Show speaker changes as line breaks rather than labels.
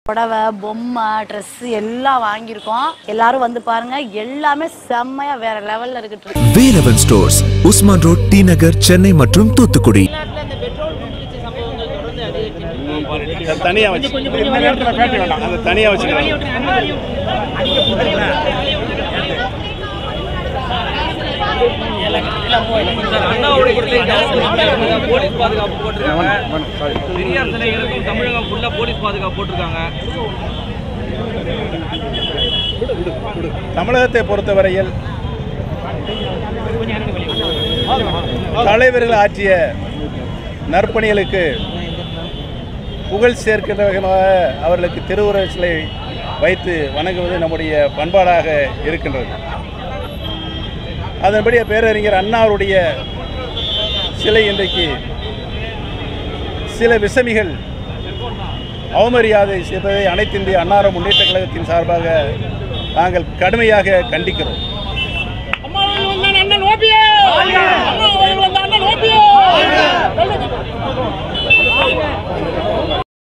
புடவை பொம்மை ட்ரெஸ் எல்லாம் வாங்கியிருக்கோம் எல்லாரும் வந்து பாருங்க எல்லாமே செம்மையா வேற லெவல்ல இருக்கு
Velavan stores Usman road T Nagar Chennai மற்றும் தூத்துக்குடி
தனியா வச்சு அந்த தனியா வச்சுக்கலாம்
அண்ணாவுடைய போலீஸ் பாதுகாப்பு போட்டிருக்காங்க பெரியார் சிலைகளுக்கும் தமிழகம் ஃபுல்லா போலீஸ் பாதுகாப்பு போட்டிருக்காங்க
தமிழகத்தை பொறுத்தவரையில் தலைவர்கள் ஆற்றிய நற்பணிகளுக்கு புகழ் சேர்க்கின்ற வகையாக அவர்களுக்கு திருவுருவ சிலை வைத்து வணங்குவது நம்முடைய பண்பாடாக இருக்கின்றது அதன்படி பேரறிஞர் அண்ணாவுடைய சிலை இன்றைக்கு சில விசமிகள் அவமரியாதை செய்வதை அனைத்திந்திய அன்னார முன்னேற்ற கழகத்தின் சார்பாக நாங்கள் கடுமையாக கண்டிக்கிறோம்